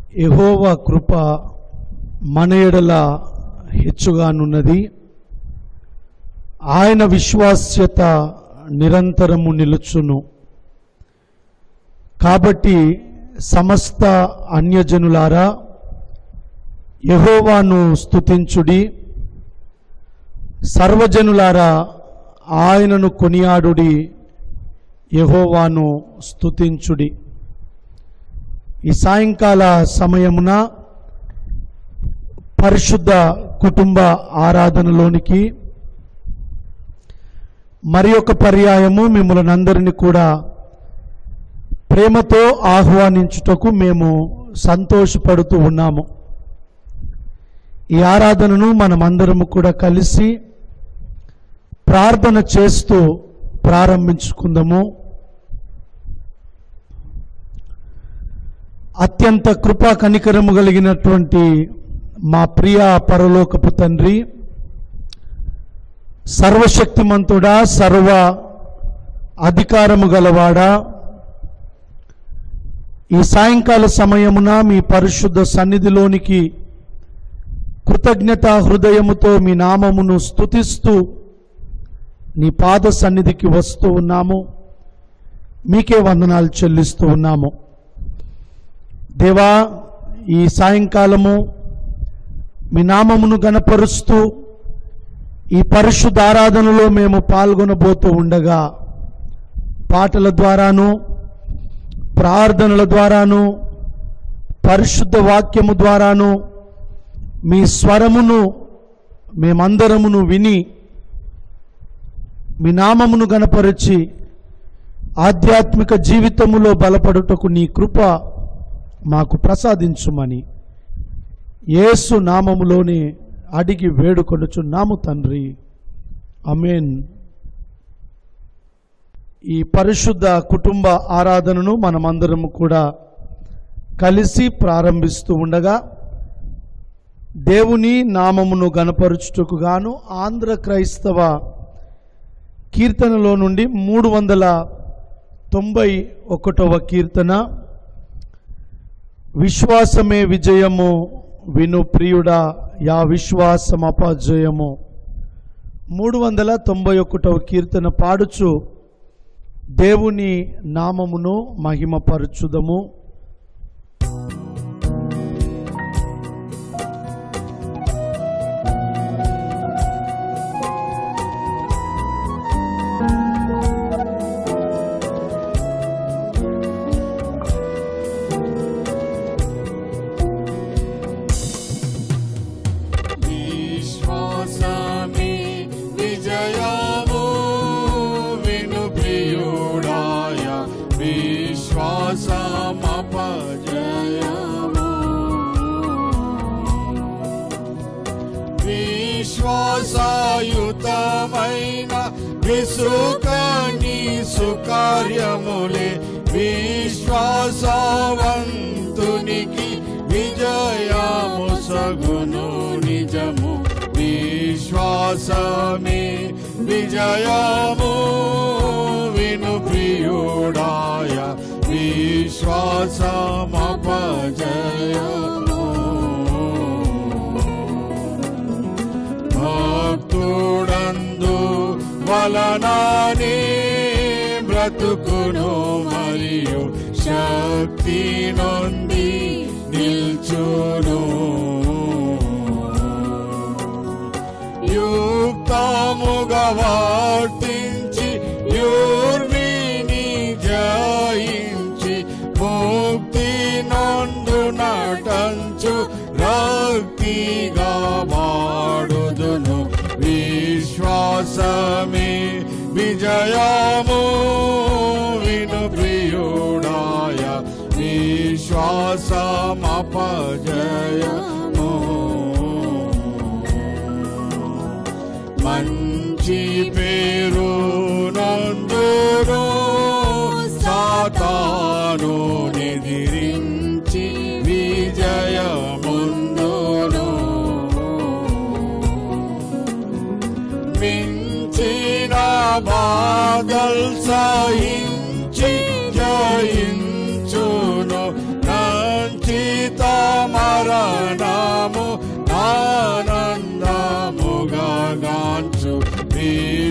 యెహోవా కృప మన ఎడల హెచ్చుగానున్నది ఆయన విశ్వాస్యత నిరంతరము నిలుచును కాబట్టి సమస్త అన్యజనులారా యెహోవాను స్తుతించుడి సర్వజనులారా ఆయనను కొనియాడుడి యెహోవాను స్తుతించుడి ఈ సాయంకాల సమయమున పరిశుద్ధ కుటుంబ ఆరాధనలోనికి మరి ఒక పర్యాయము మిమ్మల్ని అందరినీ కూడా ప్రేమతో ఆహ్వానించుటకు మేము సంతోషపడుతూ ఉన్నాము ఈ ఆరాధనను మనమందరము కూడా కలిసి ప్రార్థన చేస్తూ ప్రారంభించుకుందాము అత్యంత కృపా కనికరము కలిగినటువంటి మా ప్రియ పరలోకపు తండ్రి సర్వశక్తిమంతుడా సర్వ అధికారము గలవాడా ఈ సాయంకాల సమయమున మీ పరిశుద్ధ సన్నిధిలోనికి కృతజ్ఞత హృదయముతో మీ నామమును స్తుతిస్తూ నీ పాద సన్నిధికి వస్తూ ఉన్నాము మీకే వందనాలు చెల్లిస్తూ ఉన్నాము దేవా ఈ సాయంకాలము మీ నామమును గనపరుస్తూ ఈ పరిశుద్ధ ఆరాధనలో మేము పాల్గొనబోతూ ఉండగా పాటల ద్వారాను ప్రార్థనల ద్వారాను పరిశుద్ధ వాక్యము ద్వారాను మీ స్వరమును మేమందరమును విని మీ నామమును గనపరిచి ఆధ్యాత్మిక జీవితములో బలపడుటకు నీ కృప మాకు ప్రసాదించుమని యేసు నామములోనే అడిగి వేడుకొనుచున్నాము తండ్రి అమేన్ ఈ పరిశుద్ధ కుటుంబ ఆరాధనను మనమందరము కూడా కలిసి ప్రారంభిస్తూ ఉండగా దేవుని నామమును గనపరుచుటకు గాను ఆంధ్ర క్రైస్తవ కీర్తనలో నుండి మూడు వందల తొంభై ఒకటవ కీర్తన విశ్వాసమే విజయము విను ప్రియుడా యా విశ్వాసం అపజయము మూడు వందల తొంభై ఒకటవ కీర్తన పాడుచు దేవుని నామమును మహిమపరచుదము విశ్వాసమే విజయము విను ప్రియుడాయ విశ్వాసమపజయము విశ్వాసయుతమైన విసుకని సుకార్యములే విశ్వాసవంతునికి విజయము సగును నిజము విశ్వాసమే విజయము విను ప్రియుడాయ విశ్వాసమపజయము భక్తుడందు వలనానే బ్రతుకును మరియు శక్తి నొంది నిల్చును యుక్తముగా వర్తించి యూర్మిని జయించి ముక్తి నందు నటంచు రక్తిగా వాడుదును విశ్వాసమే విజయము విను ప్రియుడాయ విశ్వాసమపజయము మంచి పేరు నందును సాతాను నిదిరించి విజయముందును మించిన బాధల్ సహించి జయించును నంచితా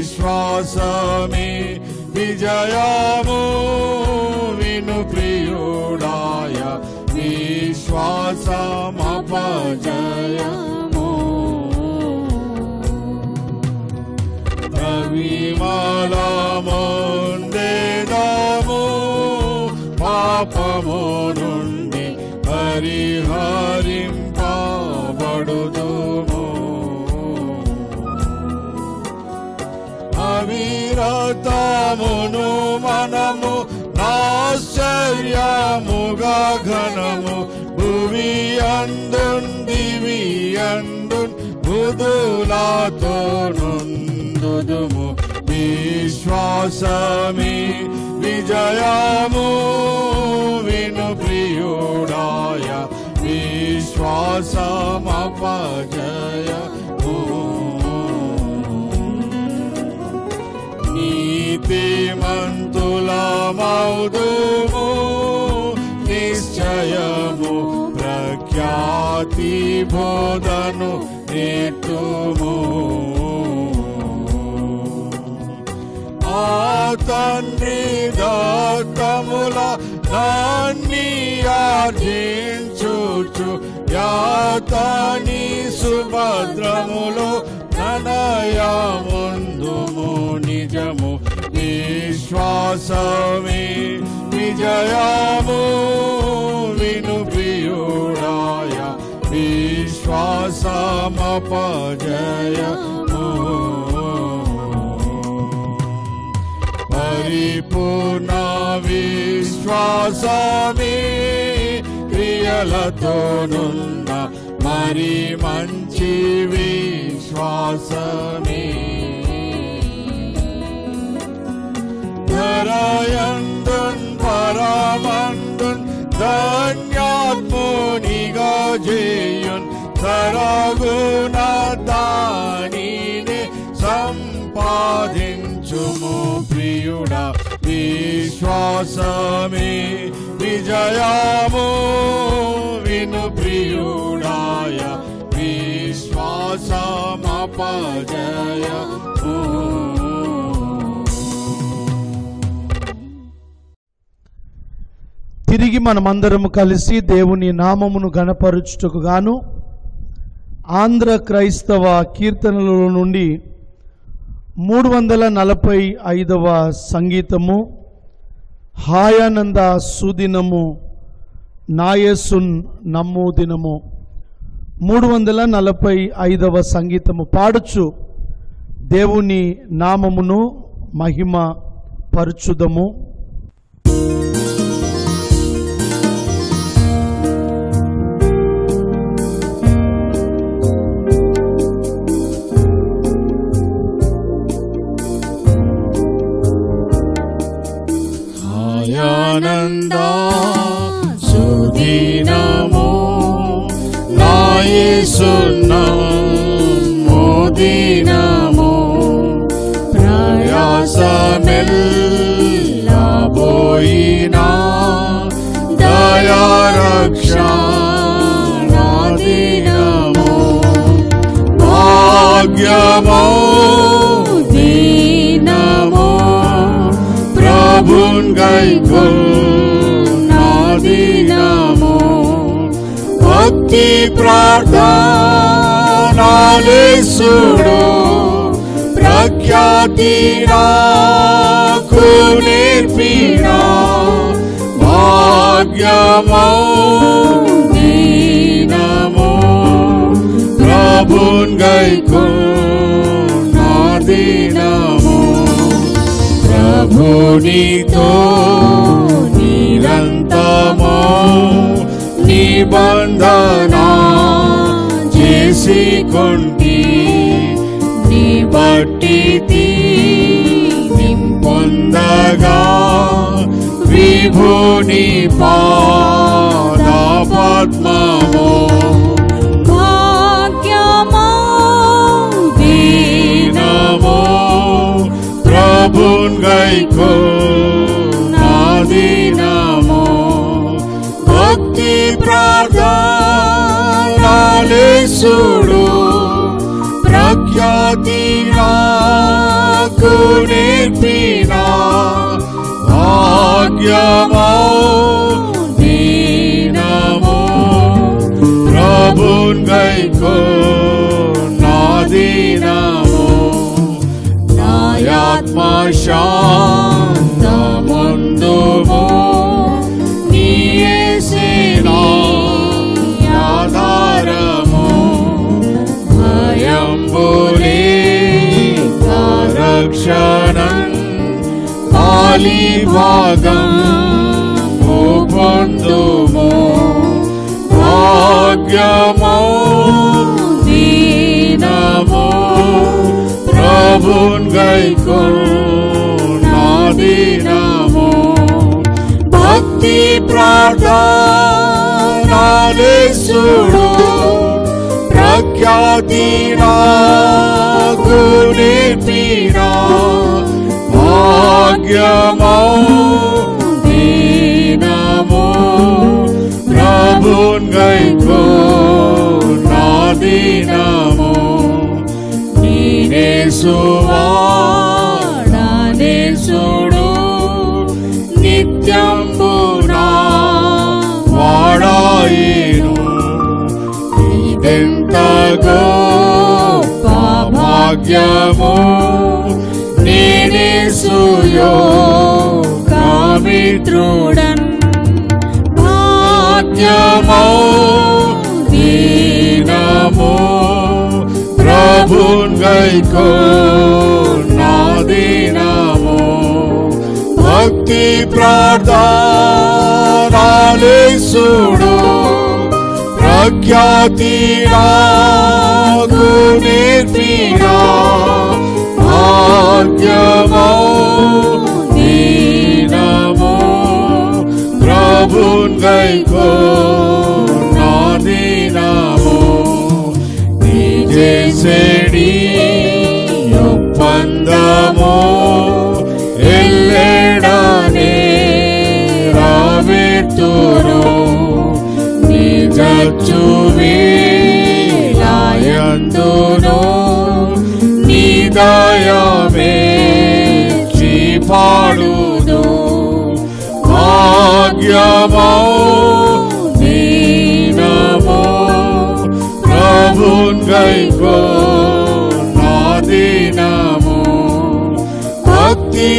విశ్వాసమే విజయము విను ప్రియుడాయ విశ్వాసమపజయము ప్రవిమలముందేదము పాపము నుండి పరిహరింపబడుదుము అవిరతమును మనము నాశ్చర్యముగా ఘనము భువి అందున్ దివి అందున్ బుధులతో నుందుదుము విశ్వాసమే విజయము విను ప్రియుడాయ విశ్వాసమపజయము నీతిమంతుల మౌదుము నిశ్చయము ప్రఖ్యాతి బోధను నేర్తుము ఆ తండ్రి దత్తముల నాన్ని ఆర్జించుచు యాతని సుభద్రములో ననయముందుము నిజము విశ్వాసమే విజయము విను ప్రియుడాయ విశ్వాసమపజయము పరిపూర్ణ విశ్వాసమే క్రియలతోనున్న మరి మంచి విశ్వాసమే ధరయందున్ పరమందున్ ధన్యాత్మునిగా చేయున్ ధరగుణ దానిని సంపాదించుము ప్రియుడా విశ్వాసమే విజయము విను ప్రియుడాయ విశ్వాసమపజయము తిరిగి మనమందరము కలిసి దేవుని నామమును గణపరుచుటకు గాను ఆంధ్ర క్రైస్తవ కీర్తనల నుండి మూడు వందల నలభై ఐదవ సంగీతము హాయానంద సుదినము నాయసున్ నమ్ము దినము మూడు వందల నలభై ఐదవ సంగీతము పాడుచు దేవుని నామమును మహిమ పరచుదము ఆయానంద సుదీనము నాయసున్నము దినము ప్రయాసమెల్లా పోయినా దయారక్షణ దినము భాగ్యమో దీనమో ప్రభున్ గైకొల్ నాదినమో భక్తి ప్రార్థనాలేసుడు ప్రఖ్యాతి నాకు నేర్పిన భాగ్యమో దీనమో ప్రభున్ గైకొల్ నాదినమో ప్రభునితో నిరంతమో నిబంధన చేసి కొంటి నీ బట్టి నింపొందగా విభుని పాద పద్మమో భాగ్యమో దీనమో ప్రభున్ గైకో నాదినమో భక్తి ప్రార్థనాలేసుడు ప్రఖ్యాతి నాకు నేర్పిన భాగ్యమో దీనమో ప్రభున్ గైకో నా దీనమో నాయాత్మ శాంతముందుమో నీయేసేనా ఆధారము భయంబులే రక్షణం కాలి భాగం పొందుము భాగ్యమో దీనమో ప్రభున్ గైకో నా దీనమో భక్తి ప్రార్థనాలేసుడు ప్రఖ్యాతి నాకు నేర్పినా భాగ్యమో దీనమో ప్రభున్ గైకో నా దీనమో నేసువాడనేసుడు నిత్యంబునా వాడాయిను ఇదెంత గొప్ప భాగ్యము నేనేసుయో కామిత్రుడన్ భాగ్యమో దీనమో ప్రభున్ గైకో నా దీనమో భక్తి ప్రార్థనాలేసుడు ప్రఖ్యాతి నాకు నేర్పినా భాగ్యమో దీనమో ప్రభున్ గైకో నా దీనమో చేసేడి ఒప్పందమో ఎల్లెడనే రాబెట్టును నిజచ్చు వీలాయందును నిదయమే పాడుదు భాగ్యమో దీనమో ప్రభున్ గైకో నా దీనమో భక్తి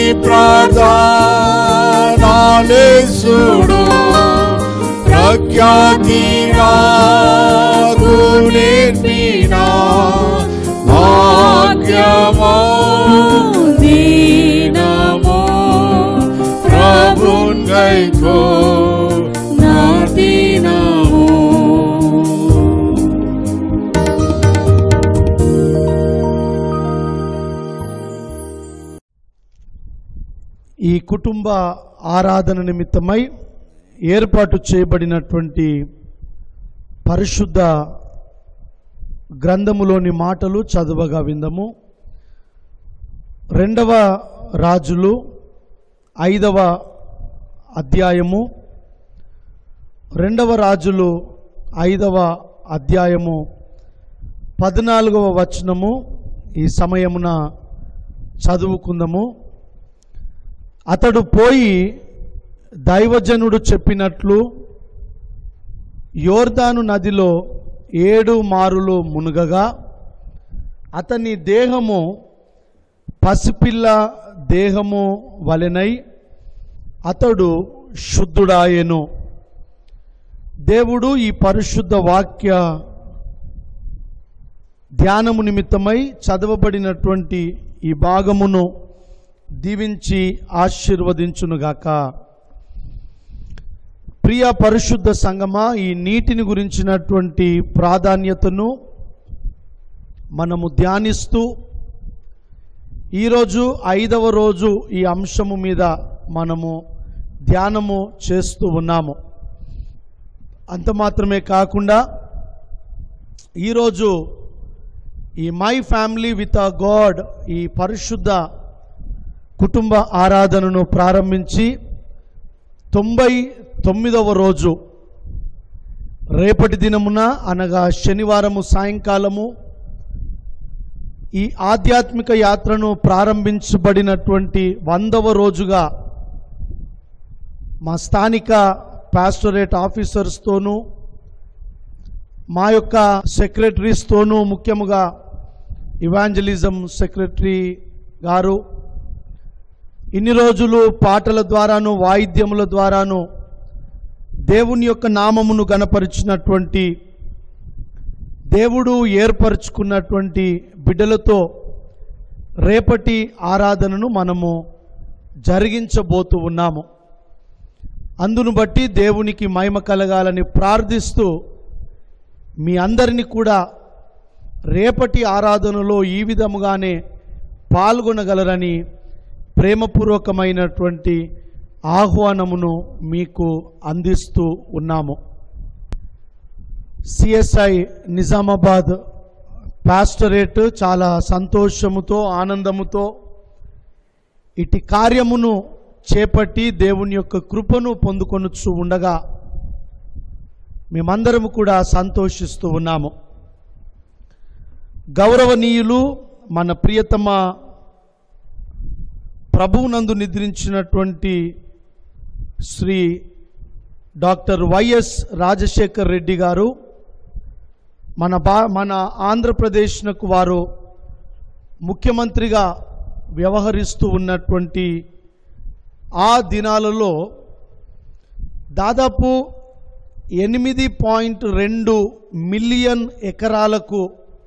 ప్రార్థనాలేసుడు ప్రఖ్యాతి నాకు నేర్పినా భాగ్యమో దీనమో ప్రభున్ గైకో నా దీనమో ఈ కుటుంబ ఆరాధన నిమిత్తమై ఏర్పాటు చేయబడినటువంటి పరిశుద్ధ గ్రంథములోని మాటలు చదువగా విందము రెండవ రాజులు ఐదవ అధ్యాయము రెండవ రాజులు ఐదవ అధ్యాయము పద్నాలుగవ వచనము ఈ సమయమున చదువుకుందాము అతడు పోయి దైవజనుడు చెప్పినట్లు యోర్దాను నదిలో ఏడు మారులు మునుగగా అతని దేహము పసిపిల్ల దేహము వలెనై అతడు శుద్ధుడాయెను దేవుడు ఈ పరిశుద్ధ వాక్య ధ్యానము నిమిత్తమై చదవబడినటువంటి ఈ భాగమును దీవించి ఆశీర్వదించునుగాక ప్రియ పరిశుద్ధ సంగమా ఈ నీటిని గురించినటువంటి ప్రాధాన్యతను మనము ధ్యానిస్తూ ఈరోజు ఐదవ రోజు ఈ అంశము మీద మనము ధ్యానము చేస్తూ ఉన్నాము అంత మాత్రమే కాకుండా ఈరోజు ఈ my family with a god ఈ పరిశుద్ధ కుటుంబ ఆరాధనను ప్రారంభించి తొంభై తొమ్మిదవ రోజు రేపటి దినమున అనగా శనివారము సాయంకాలము ఈ ఆధ్యాత్మిక యాత్రను ప్రారంభించబడినటువంటి వందవ రోజుగా మా స్థానిక పాస్టరేట్ ఆఫీసర్స్తోనూ మా యొక్క సెక్రటరీస్తోనూ ముఖ్యముగా ఇవాంజలిజం సెక్రటరీ గారు ఇన్ని రోజులు పాటల ద్వారాను వాయిద్యముల ద్వారాను దేవుని యొక్క నామమును గనపరిచినటువంటి దేవుడు ఏర్పరచుకున్నటువంటి బిడ్డలతో రేపటి ఆరాధనను మనము జరిగించబోతూ ఉన్నాము అందును బట్టి దేవునికి మహిమ కలగాలని ప్రార్థిస్తూ మీ అందరినీ కూడా రేపటి ఆరాధనలో ఈ విధముగానే పాల్గొనగలరని ప్రేమపూర్వకమైనటువంటి ఆహ్వానమును మీకు అందిస్తూ ఉన్నాము సిఎస్ఐ నిజామాబాద్ పాస్టరేట్ చాలా సంతోషముతో ఆనందముతో ఇటు కార్యమును చేపట్టి దేవుని యొక్క కృపను పొందుకొనుచు ఉండగా మేమందరము కూడా సంతోషిస్తూ ఉన్నాము గౌరవనీయులు మన ప్రియతమ ప్రభువునందు నిద్రించినటువంటి శ్రీ డాక్టర్ వైఎస్ రాజశేఖర్ రెడ్డి గారు మన బా మన ఆంధ్రప్రదేశ్నకు వారు ముఖ్యమంత్రిగా వ్యవహరిస్తూ ఉన్నటువంటి ఆ దినాలలో దాదాపు ఎనిమిది పాయింట్ రెండు మిలియన్ ఎకరాలకు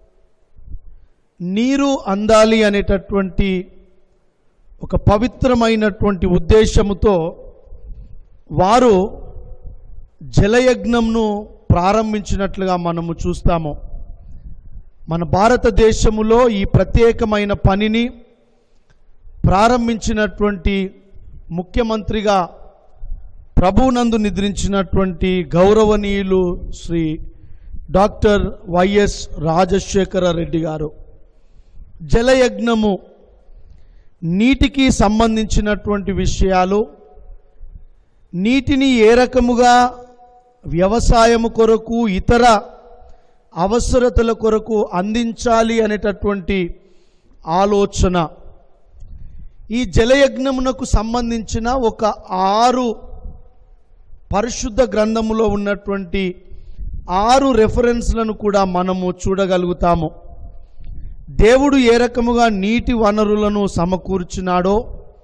నీరు అందాలి అనేటటువంటి ఒక పవిత్రమైనటువంటి ఉద్దేశముతో వారు జలయజ్ఞంను ప్రారంభించినట్లుగా మనము చూస్తాము మన భారతదేశములో ఈ ప్రత్యేకమైన పనిని ప్రారంభించినటువంటి ముఖ్యమంత్రిగా ప్రభునందు నిద్రించినటువంటి గౌరవనీయులు శ్రీ డాక్టర్ వైఎస్ రాజశేఖర రెడ్డి గారు జలయజ్ఞము నీటికి సంబంధించినటువంటి విషయాలు నీటిని ఏ రకముగా వ్యవసాయము కొరకు ఇతర అవసరతల కొరకు అందించాలి అనేటటువంటి ఆలోచన ఈ జలయజ్ఞమునకు సంబంధించిన ఒక ఆరు పరిశుద్ధ గ్రంథములో ఉన్నటువంటి ఆరు రెఫరెన్స్లను కూడా మనము చూడగలుగుతాము దేవుడు ఏ రకముగా నీటి వనరులను సమకూర్చినాడో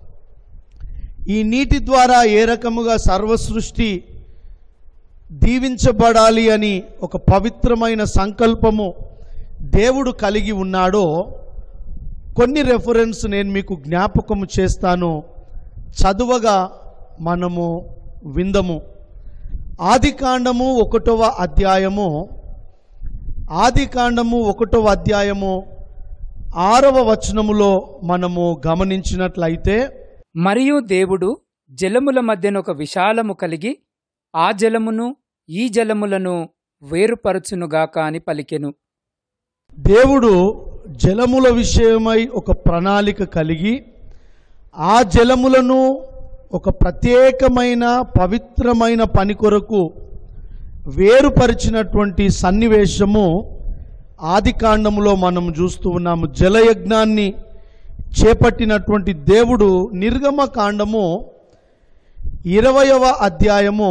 ఈ నీటి ద్వారా ఏ రకముగా సర్వసృష్టి దీవించబడాలి అని ఒక పవిత్రమైన సంకల్పము దేవుడు కలిగి ఉన్నాడో కొన్ని రెఫరెన్స్ నేను మీకు జ్ఞాపకము చేస్తాను చదువగా మనము విందము ఆదికాండము ఒకటవ అధ్యాయము ఆదికాండము ఒకటవ అధ్యాయము ఆరవ వచనములో మనము గమనించినట్లయితే మరియు దేవుడు జలముల మధ్యన ఒక విశాలము కలిగి ఆ జలమును ఈ జలములను వేరుపరచునుగాక అని పలికెను దేవుడు జలముల విషయమై ఒక ప్రణాళిక కలిగి ఆ జలములను ఒక ప్రత్యేకమైన పవిత్రమైన పని కొరకు వేరుపరిచినటువంటి సన్నివేశము ఆది కాండములో మనం చూస్తూ ఉన్నాము జలయజ్ఞాన్ని చేపట్టినటువంటి దేవుడు నిర్గమ కాండము ఇరవయవ అధ్యాయము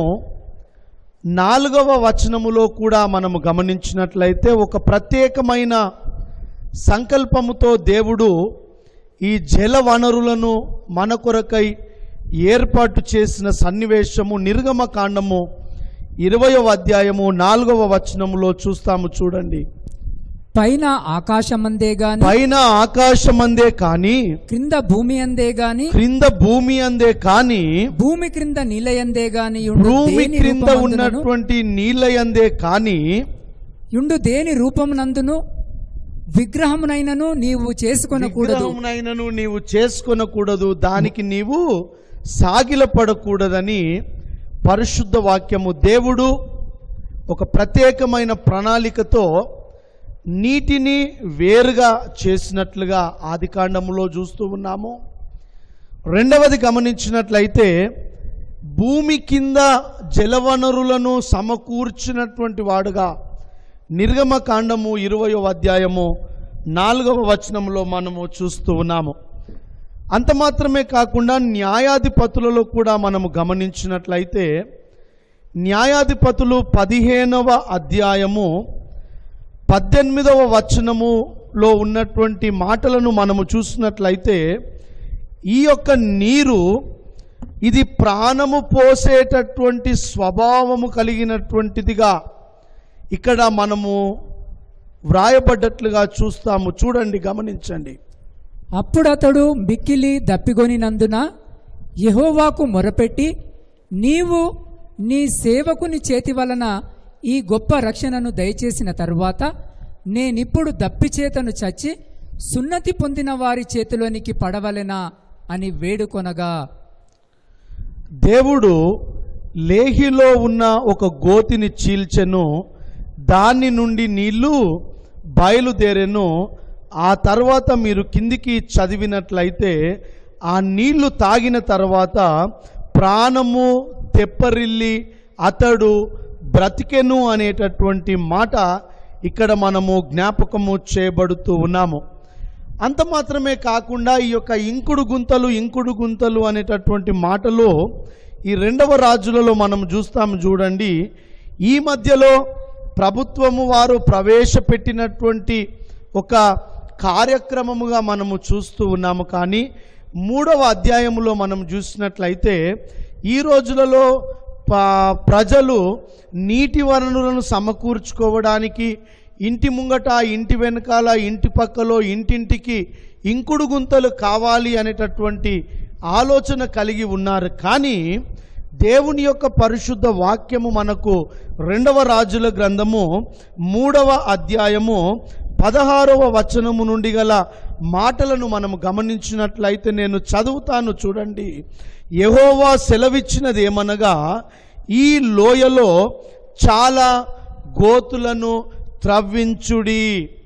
నాలుగవ వచనములో కూడా మనము గమనించినట్లయితే ఒక ప్రత్యేకమైన సంకల్పముతో దేవుడు ఈ జల వనరులను మన కొరకై ఏర్పాటు చేసిన సన్నివేశము నిర్గమ కాండము ఇరవయవ అధ్యాయము నాలుగవ వచనములో చూస్తాము చూడండి పైన ఆకాశమందే గాని పైన ఆకాశమందే కాని క్రింద భూమి అందే గాని క్రింద భూమి అందే కాని భూమి క్రింద నీలయందే గాని యుండు భూమి దేని క్రింద రూపమందునను- ఉన్నటువంటి నీళ్ళయందే కాని యుండు దేని రూపమునందును విగ్రహమునైనను నీవు చేసుకొనకూడదు విగ్రహమునైనను నీవు చేసుకొనకూడదు దానికి నీవు సాగిలపడకూడదని పరిశుద్ధ వాక్యము దేవుడు ఒక ప్రత్యేకమైన ప్రణాళికతో నీటిని వేరుగా చేసినట్లుగా ఆదికాండములో చూస్తూ ఉన్నాము రెండవది గమనించినట్లయితే భూమి కింద జలవనరులను సమకూర్చినటువంటి వాడుగా నిర్గమ కాండము ఇరవయో అధ్యాయము నాలుగవ వచనంలో మనము చూస్తూ ఉన్నాము అంత మాత్రమే కాకుండా న్యాయాధిపతులలో కూడా మనము గమనించినట్లయితే న్యాయాధిపతులు పదిహేనవ అధ్యాయము పద్దెనిమిదవ వచనములో ఉన్నటువంటి మాటలను మనము చూసినట్లయితే ఈ యొక్క నీరు ఇది ప్రాణము పోసేటటువంటి స్వభావము కలిగినటువంటిదిగా ఇక్కడ మనము వ్రాయబడ్డట్లుగా చూస్తాము చూడండి గమనించండి అప్పుడతడు మిక్కిలి దప్పిగొనినందున యెహోవాకు మొరపెట్టి నీవు నీ సేవకుని చేతి వలన ఈ గొప్ప రక్షణను దయచేసిన తరువాత నేనిప్పుడు దప్పిచేతను చచ్చి సున్నతి పొందిన వారి చేతిలోనికి పడవలెనా అని వేడుకొనగా దేవుడు లేహిలో ఉన్న ఒక గోతిని చీల్చెను దాని నుండి నీళ్లు బయలుదేరెను ఆ తర్వాత మీరు కిందికి చదివినట్లయితే ఆ నీళ్లు తాగిన తర్వాత ప్రాణము తెప్పరిల్లి అతడు బ్రతికెను అనేటటువంటి మాట ఇక్కడ మనము జ్ఞాపకము చేయబడుతూ ఉన్నాము అంత మాత్రమే కాకుండా ఈ యొక్క ఇంకుడు గుంతలు ఇంకుడు గుంతలు అనేటటువంటి మాటలో ఈ రెండవ రాజులలో మనం చూస్తాము చూడండి ఈ మధ్యలో ప్రభుత్వము వారు ప్రవేశపెట్టినటువంటి ఒక కార్యక్రమముగా మనము చూస్తూ ఉన్నాము కానీ మూడవ అధ్యాయములో మనం చూసినట్లయితే ఈ రోజులలో ప- ప్రజలు నీటి వనరులను సమకూర్చుకోవడానికి ఇంటి ముంగట ఇంటి వెనకాల ఇంటి పక్కలో ఇంటింటికి ఇంకుడు గుంతలు కావాలి అనేటటువంటి ఆలోచన కలిగి ఉన్నారు కానీ దేవుని యొక్క పరిశుద్ధ వాక్యము మనకు రెండవ రాజుల గ్రంథము మూడవ అధ్యాయము పదహారవ వచనము నుండి గల మాటలను మనము గమనించినట్లయితే నేను చదువుతాను చూడండి యెహోవా సెలవిచ్చినది ఏమనగా ఈ లోయలో చాలా గోతులను త్రవ్వించుడి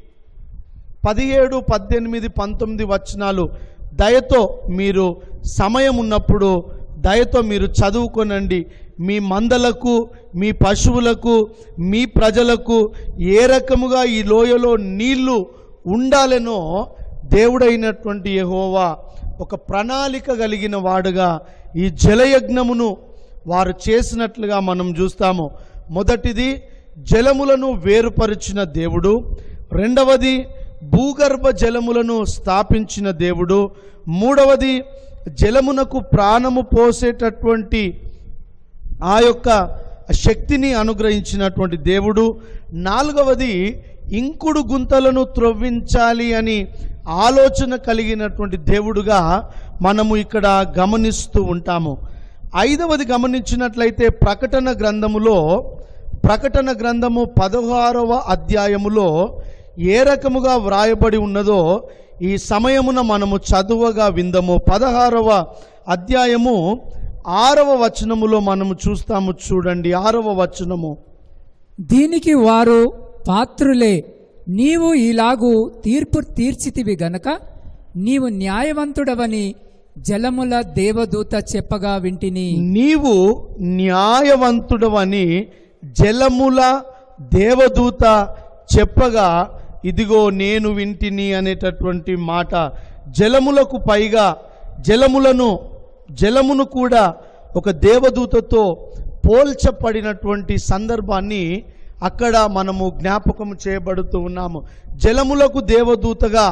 పదిహేడు పద్దెనిమిది పంతొమ్మిది వచనాలు దయతో మీరు సమయం ఉన్నప్పుడు దయతో మీరు చదువుకొనండి మీ మందలకు మీ పశువులకు మీ ప్రజలకు ఏ రకముగా ఈ లోయలో నీళ్లు ఉండాలనో దేవుడైనటువంటి యెహోవా ఒక ప్రణాళిక కలిగిన వాడుగా ఈ జలయజ్ఞమును వారు చేసినట్లుగా మనం చూస్తాము మొదటిది జలములను వేరుపరిచిన దేవుడు రెండవది భూగర్భ జలములను స్థాపించిన దేవుడు మూడవది జలమునకు ప్రాణము పోసేటటువంటి ఆ యొక్క శక్తిని అనుగ్రహించినటువంటి దేవుడు నాలుగవది ఇంకుడు గుంతలను త్రవ్వించాలి అని ఆలోచన కలిగినటువంటి దేవుడుగా మనము ఇక్కడ గమనిస్తూ ఉంటాము ఐదవది గమనించినట్లయితే ప్రకటన గ్రంథములో ప్రకటన గ్రంథము పదహారవ అధ్యాయములో ఏ రకముగా వ్రాయబడి ఉన్నదో ఈ సమయమున మనము చదువగా విందము పదహారవ అధ్యాయము ఆరవ వచనములో మనము చూస్తాము చూడండి ఆరవ వచనము దీనికి వారు పాత్రులే నీవు ఇలాగూ తీర్పు తీర్చితివి గనక నీవు న్యాయవంతుడవని జలముల దేవదూత చెప్పగా వింటిని నీవు న్యాయవంతుడవని జలముల దేవదూత చెప్పగా ఇదిగో నేను వింటిని అనేటటువంటి మాట జలములకు పైగా జలములను జలమును కూడా ఒక దేవదూతతో పోల్చబడినటువంటి సందర్భాన్ని అక్కడ మనము జ్ఞాపకం చేయబడుతూ ఉన్నాము జలములకు దేవదూతగా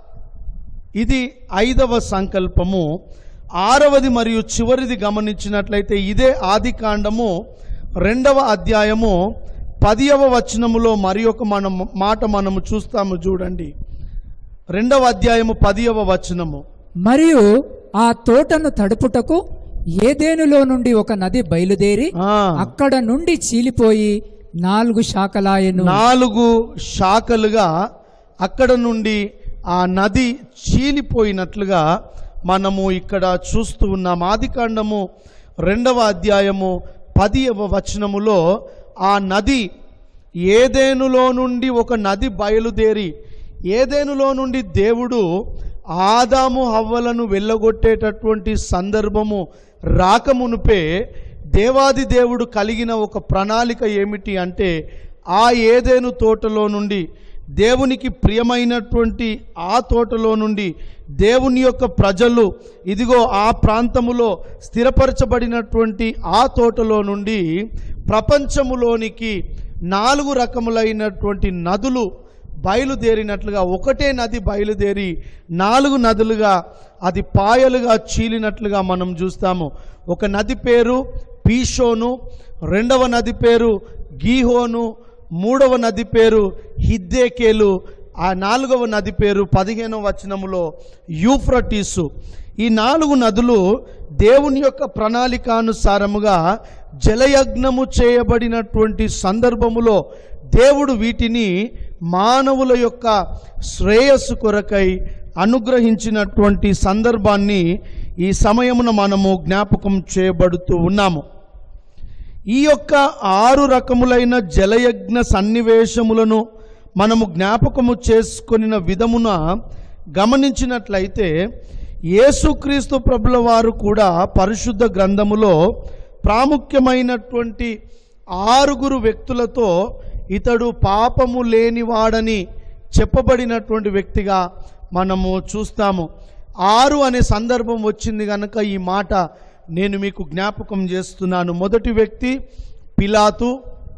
ఇది ఐదవ సంకల్పము ఆరవది మరియు చివరిది గమనించినట్లయితే ఇదే ఆది కాండము రెండవ అధ్యాయము పదియవ వచనములో మరి ఒక మనం మాట మనము చూస్తాము చూడండి రెండవ అధ్యాయము పదియవ వచనము మరియు ఆ తోటను తడుపుటకు ఏదేనులో నుండి ఒక నది బయలుదేరి ఆ, అక్కడ నుండి చీలిపోయి నాలుగు శాఖలాయను నాలుగు శాఖలుగా అక్కడ నుండి ఆ నది చీలిపోయినట్లుగా మనము ఇక్కడ చూస్తూ ఉన్నాం ఆదికాండము రెండవ అధ్యాయము పదియవ వచనములో ఆ నది ఏదేనులో నుండి ఒక నది బయలుదేరి ఏదేనులో నుండి దేవుడు ఆదాము హవ్వలను వెళ్ళగొట్టేటటువంటి సందర్భము రాకమునుపే దేవాది దేవుడు కలిగిన ఒక ప్రణాళిక ఏమిటి అంటే ఆ ఏదేను తోటలో నుండి దేవునికి ప్రియమైనటువంటి ఆ తోటలో నుండి దేవుని యొక్క ప్రజలు ఇదిగో ఆ ప్రాంతములో స్థిరపరచబడినటువంటి ఆ తోటలో నుండి ప్రపంచములోనికి నాలుగు రకములైనటువంటి నదులు బయలుదేరినట్లుగా ఒకటే నది బయలుదేరి నాలుగు నదులుగా అది పాయలుగా చీలినట్లుగా మనం చూస్తాము ఒక నది పేరు పీషోను రెండవ నది పేరు గీహోను మూడవ నది పేరు హిద్దేకేలు ఆ నాలుగవ నది పేరు పదిహేనవ వచనములో యూఫ్రటీసు ఈ నాలుగు నదులు దేవుని యొక్క ప్రణాళికానుసారముగా జలయజ్ఞము చేయబడినటువంటి సందర్భములో దేవుడు వీటిని మానవుల యొక్క శ్రేయస్సు కొరకై అనుగ్రహించినటువంటి సందర్భాన్ని ఈ సమయమున మనము జ్ఞాపకం చేయబడుతూ ఉన్నాము ఈ యొక్క ఆరు రకములైన జలయజ్ఞ సన్నివేశములను మనము జ్ఞాపకము చేసుకొనిన విధమున గమనించినట్లయితే యేసుక్రీస్తు ప్రభుల వారు కూడా పరిశుద్ధ గ్రంథములో ప్రాముఖ్యమైనటువంటి ఆరుగురు వ్యక్తులతో ఇతడు పాపము లేనివాడని చెప్పబడినటువంటి వ్యక్తిగా మనము చూస్తాము ఆరు అనే సందర్భం వచ్చింది కనుక ఈ మాట నేను మీకు జ్ఞాపకం చేస్తున్నాను మొదటి వ్యక్తి పిలాతు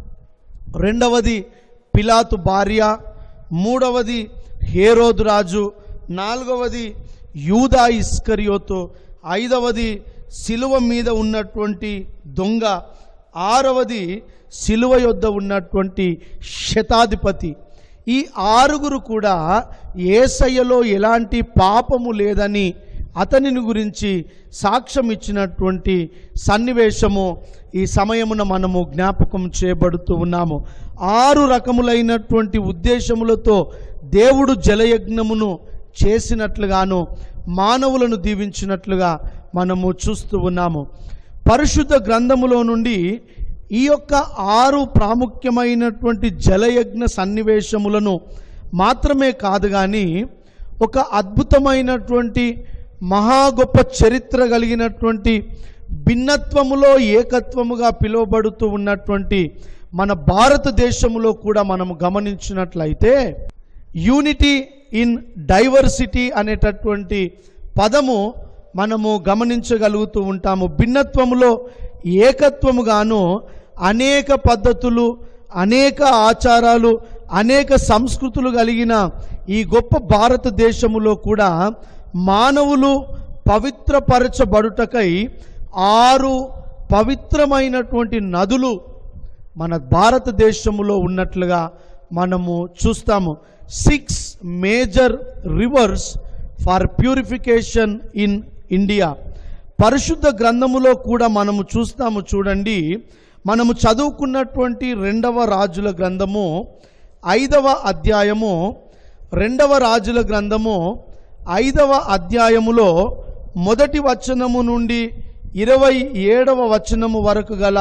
రెండవది పిలాతు భార్య మూడవది హేరోదు రాజు నాలుగవది యూదా ఇస్కరియోతు ఐదవది శిలువ మీద ఉన్నటువంటి దొంగ ఆరవది శిలువ యొద్ద ఉన్నటువంటి శతాధిపతి ఈ ఆరుగురు కూడా ఏసయ్యలో ఎలాంటి పాపము లేదని అతనిని గురించి సాక్ష్యం ఇచ్చినటువంటి సన్నివేశము ఈ సమయమున మనము జ్ఞాపకం చేయబడుతూ ఉన్నాము ఆరు రకములైనటువంటి ఉద్దేశములతో దేవుడు జలయజ్ఞమును చేసినట్లుగాను మానవులను దీవించినట్లుగా మనము చూస్తూ ఉన్నాము పరిశుద్ధ గ్రంథములో నుండి ఈ యొక్క ఆరు ప్రాముఖ్యమైనటువంటి జలయజ్ఞ సన్నివేశములను మాత్రమే కాదు కానీ ఒక అద్భుతమైనటువంటి మహా గొప్ప చరిత్ర కలిగినటువంటి భిన్నత్వములో ఏకత్వముగా పిలువబడుతూ ఉన్నటువంటి మన భారతదేశములో కూడా మనము గమనించినట్లయితే యూనిటీ ఇన్ డైవర్సిటీ అనేటటువంటి పదము మనము గమనించగలుగుతూ ఉంటాము భిన్నత్వములో ఏకత్వముగాను అనేక పద్ధతులు అనేక ఆచారాలు అనేక సంస్కృతులు కలిగిన ఈ గొప్ప భారతదేశములో కూడా మానవులు పవిత్రపరచబడుటకై ఆరు పవిత్రమైనటువంటి నదులు మన భారతదేశములో ఉన్నట్లుగా మనము చూస్తాము six major rivers for purification in India పరిశుద్ధ గ్రంథములో కూడా మనము చూస్తాము చూడండి మనము చదువుకున్నటువంటి రెండవ రాజుల గ్రంథము ఐదవ అధ్యాయము రెండవ రాజుల గ్రంథము ఐదవ అధ్యాయములో మొదటి వచనము నుండి ఇరవై ఏడవ వచనము వరకు గల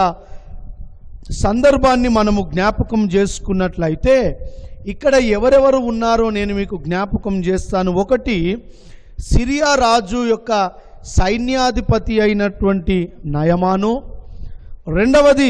సందర్భాన్ని మనము జ్ఞాపకం చేసుకున్నట్లయితే ఇక్కడ ఎవరెవరు ఉన్నారో నేను మీకు జ్ఞాపకం చేస్తాను ఒకటి సిరియా రాజు యొక్క సైన్యాధిపతి అయినటువంటి నయమాను రెండవది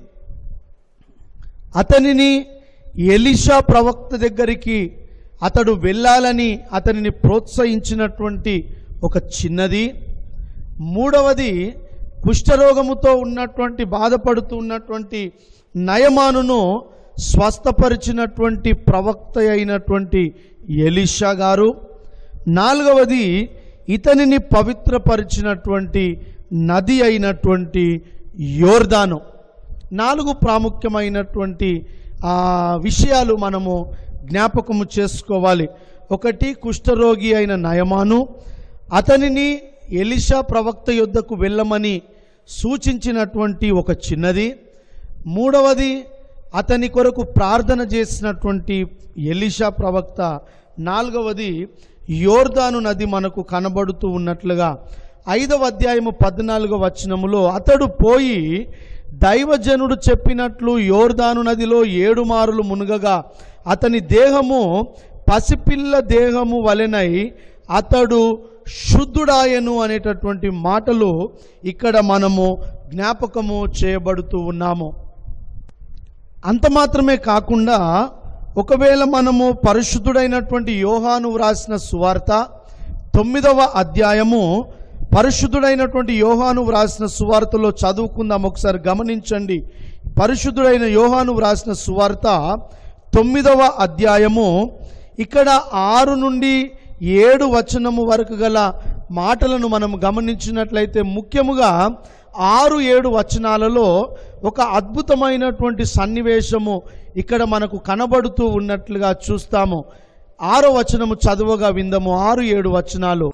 అతనిని ఎలిషా ప్రవక్త దగ్గరికి అతడు వెళ్ళాలని అతనిని ప్రోత్సహించినటువంటి ఒక చిన్నది మూడవది కుష్ఠరోగముతో ఉన్నటువంటి బాధపడుతూ ఉన్నటువంటి నయమానును స్వస్థపరిచినటువంటి ప్రవక్త అయినటువంటి ఎలిషా గారు నాలుగవది ఇతనిని పవిత్రపరిచినటువంటి నది అయినటువంటి యోర్దాను నాలుగు ప్రాముఖ్యమైనటువంటి ఆ, విషయాలు మనము జ్ఞాపకము చేసుకోవాలి ఒకటి కుష్ఠరోగి అయిన నయమాను అతనిని ఎలిషా ప్రవక్త యొద్దకు వెళ్ళమని సూచించినటువంటి ఒక చిన్నది మూడవది అతని కొరకు ప్రార్థన చేసినటువంటి ఎలిషా ప్రవక్త నాలుగవది యోర్దాను నది మనకు కనబడుతూ ఉన్నట్లుగా ఐదవ అధ్యాయము పద్నాలుగవ వచనములో అతడు పోయి దైవజనుడు చెప్పినట్లు యోర్దాను నదిలో ఏడు మారులు మునుగగా అతని దేహము పసిపిల్ల దేహము వలెనై అతడు శుద్ధుడాయను అనేటటువంటి మాటలు ఇక్కడ మనము జ్ఞాపకము చేయబడుతూ ఉన్నాము అంత మాత్రమే కాకుండా ఒకవేళ మనము పరిశుద్ధుడైనటువంటి యోహాను వ్రాసిన సువార్త తొమ్మిదవ అధ్యాయము పరిశుద్ధుడైనటువంటి యోహాను వ్రాసిన సువార్తలో చదువుకుందాం ఒకసారి గమనించండి పరిశుద్ధుడైన యోహాను వ్రాసిన సువార్త తొమ్మిదవ అధ్యాయము ఇక్కడ ఆరు నుండి ఏడు వచనము వరకు గల మాటలను మనం గమనించినట్లయితే ముఖ్యముగా ఆరు ఏడు వచనాలలో ఒక అద్భుతమైనటువంటి సన్నివేశము ఇక్కడ మనకు కనబడుతూ ఉన్నట్లుగా చూస్తాము ఆరో వచనము చదువుగా విందము ఆరు ఏడు వచనాలు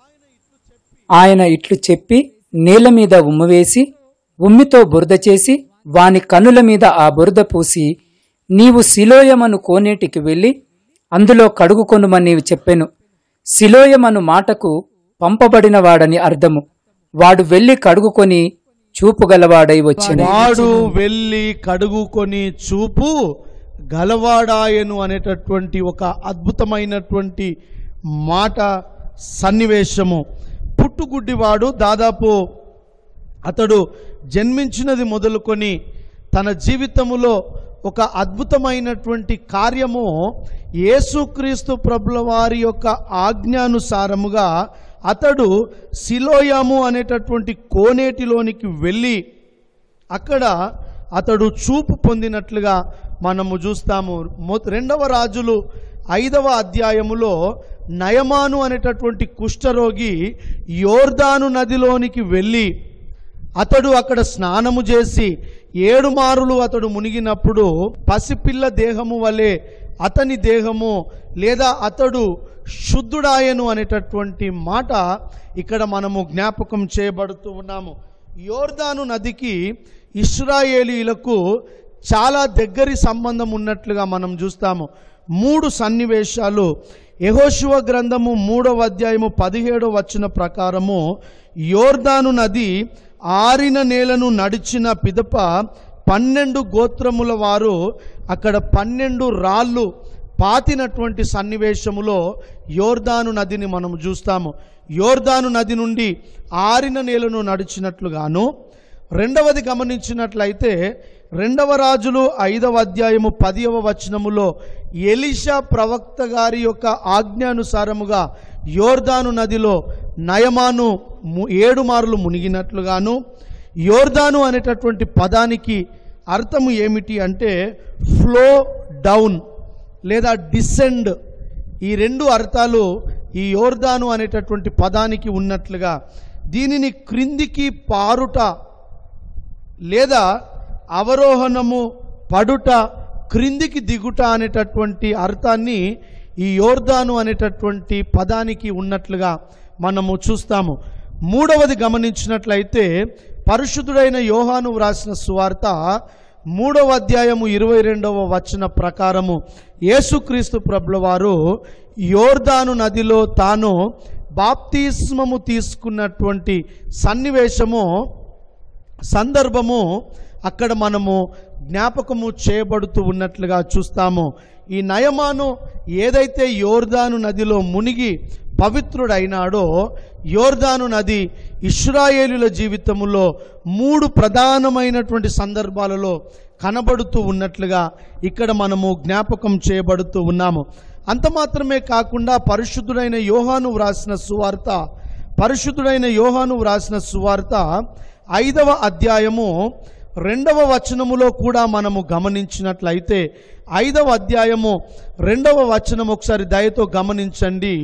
ఆయన ఇట్లు చెప్పి నేల మీద ఉమ్మివేసి ఉమ్మితో బురద చేసి వాని కనుల మీద ఆ బురద పూసి నీవు శిలోయమను కోనేటికి వెళ్ళి అందులో కడుగుకొనుమని చెప్పెను శిలోయమను మాటకు పంపబడినవాడని అర్థము వాడు వెళ్ళి కడుగుకొని చూపుగలవాడై వచ్చెను వాడు వెళ్ళి కడుగుకొని చూపు గలవాడాయను అనేటటువంటి ఒక అద్భుతమైనటువంటి మాట సన్నివేశము పుట్టుగుడ్డివాడు దాదాపు అతడు జన్మించినది మొదలుకొని తన జీవితములో ఒక అద్భుతమైనటువంటి కార్యము యేసుక్రీస్తు ప్రభుల వారి యొక్క ఆజ్ఞానుసారముగా అతడు సిలోయాము అనేటటువంటి కోనేటిలోనికి వెళ్ళి అక్కడ అతడు చూపు పొందినట్లుగా మనము చూస్తాము మొ- రెండవ రాజులు ఐదవ అధ్యాయములో నయమాను అనేటటువంటి కుష్ఠరోగి యోర్దాను నదిలోనికి వెళ్ళి అతడు అక్కడ స్నానము చేసి ఏడు మారులు అతడు మునిగినప్పుడు పసిపిల్ల దేహము వలె అతని దేహము లేదా అతడు శుద్ధుడాయను అనేటటువంటి మాట ఇక్కడ మనము జ్ఞాపకం చేయబడుతూ ఉన్నాము యోర్దాను నదికి ఇస్రాయేలీలకు చాలా దగ్గరి సంబంధం ఉన్నట్లుగా మనం చూస్తాము మూడు సన్నివేశాలు యెహోషువ గ్రంథము మూడవ అధ్యాయము పదిహేడవ వచ్చిన ప్రకారము యోర్దాను నది ఆరిన నేలను నడిచిన పిదప పన్నెండు గోత్రముల వారు అక్కడ పన్నెండు రాళ్ళు పాతినటువంటి సన్నివేశములో యోర్దాను నదిని మనం చూస్తాము యోర్దాను నది నుండి ఆరిన నేలను నడిచినట్లుగాను రెండవది గమనించినట్లయితే రెండవ రాజులు ఐదవ అధ్యాయము పదియవ వచనములో ఎలిషా ప్రవక్త గారి యొక్క ఆజ్ఞానుసారముగా యోర్దాను నదిలో నయమాను ము- ఏడు మార్లు మునిగినట్లుగాను యోర్దాను అనేటటువంటి పదానికి అర్థము ఏమిటి అంటే ఫ్లో డౌన్ లేదా డిసెండ్ ఈ రెండు అర్థాలు ఈ యోర్దాను అనేటటువంటి పదానికి ఉన్నట్లుగా దీనిని క్రిందికి పారుట లేదా అవరోహణము పడుట క్రిందికి దిగుట అనేటటువంటి అర్థాన్ని ఈ యోర్దాను అనేటటువంటి పదానికి ఉన్నట్లుగా మనము చూస్తాము మూడవది గమనించినట్లయితే పరిశుద్ధుడైన యోహాను వ్రాసిన సువార్త మూడవ అధ్యాయము ఇరవై రెండవ వచన ప్రకారము యేసుక్రీస్తు ప్రభుల వారు యోర్దాను నదిలో తాను బాప్తిస్మము తీసుకున్నటువంటి సన్నివేశము సందర్భము అక్కడ మనము జ్ఞాపకము చేయబడుతూ ఉన్నట్లుగా చూస్తాము ఈ నయమాను ఏదైతే యోర్దాను నదిలో మునిగి పవిత్రుడైనాడో యోర్దాను నది ఇస్రాయేలుల జీవితములో మూడు ప్రధానమైనటువంటి సందర్భాలలో కనబడుతూ ఉన్నట్లుగా ఇక్కడ మనము జ్ఞాపకం చేయబడుతూ ఉన్నాము అంత మాత్రమే కాకుండా పరిశుద్ధుడైన యోహాను వ్రాసిన సువార్త పరిశుద్ధుడైన యోహాను వ్రాసిన సువార్త ఐదవ అధ్యాయము రెండవ వచనములో కూడా మనము గమనించినట్లయితే ఐదవ అధ్యాయము రెండవ వచనం ఒకసారి దయతో గమనించండి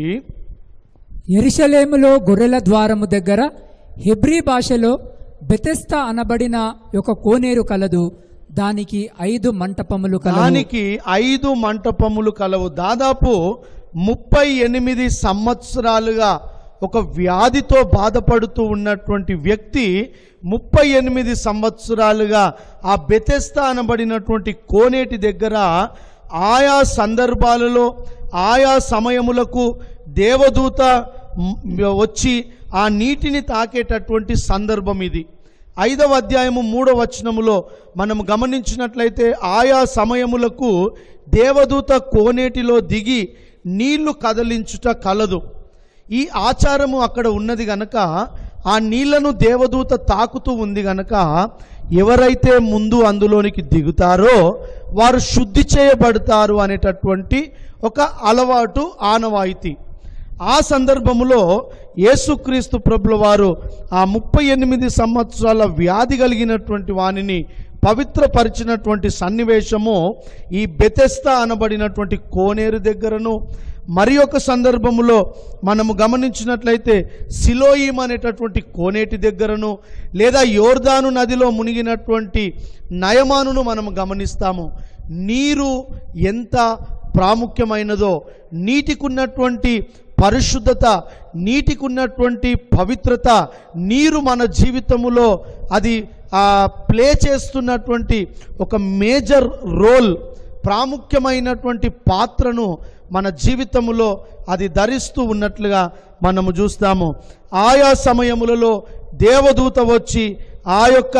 ఎరిశలేములో గొర్రెల ద్వారము దగ్గర హెబ్రీ భాషలో బెతెస్తా అనబడిన ఒక కోనేరు కలదు దానికి ఐదు మంటపములు కలవు దానికి ఐదు మంటపములు కలవు దాదాపు ముప్పై ఎనిమిది సంవత్సరాలుగా ఒక వ్యాధితో బాధపడుతూ ఉన్నటువంటి వ్యక్తి ముప్పై ఎనిమిది సంవత్సరాలుగా ఆ బెతెస్తా అనబడినటువంటి కోనేటి దగ్గర ఆయా సందర్భాలలో ఆయా సమయములకు దేవదూత మ్, వచ్చి ఆ నీటిని తాకేటటువంటి సందర్భం ఇది ఐదవ అధ్యాయము మూడవ వచనములో మనం గమనించినట్లయితే ఆయా సమయములకు దేవదూత కోనేటిలో దిగి నీళ్లు కదలించుట కలదు ఈ ఆచారము అక్కడ ఉన్నది గనక ఆ నీళ్లను దేవదూత తాకుతూ ఉంది గనక ఎవరైతే ముందు అందులోనికి దిగుతారో వారు శుద్ధి చేయబడతారు అనేటటువంటి ఒక అలవాటు ఆనవాయితీ ఆ సందర్భములో యేసుక్రీస్తు ప్రభుల వారు ఆ ముప్పై ఎనిమిది సంవత్సరాల వ్యాధి కలిగినటువంటి వానిని పవిత్రపరిచినటువంటి సన్నివేశము ఈ బెతెస్తా అనబడినటువంటి కోనేరు దగ్గరను మరి ఒక సందర్భములో మనము గమనించినట్లయితే సిలోయిం అనేటటువంటి కోనేటి దగ్గరను లేదా యోర్దాను నదిలో మునిగినటువంటి నయమానును మనము గమనిస్తాము నీరు ఎంత ప్రాముఖ్యమైనదో నీటికున్నటువంటి పరిశుద్ధత నీటికున్నటువంటి పవిత్రత నీరు మన జీవితములో అది ఆ, ప్లే చేస్తున్నటువంటి ఒక మేజర్ రోల్ ప్రాముఖ్యమైనటువంటి పాత్రను మన జీవితములో అది ధరిస్తూ ఉన్నట్లుగా మనము చూస్తాము ఆయా సమయములలో దేవదూత వచ్చి ఆ యొక్క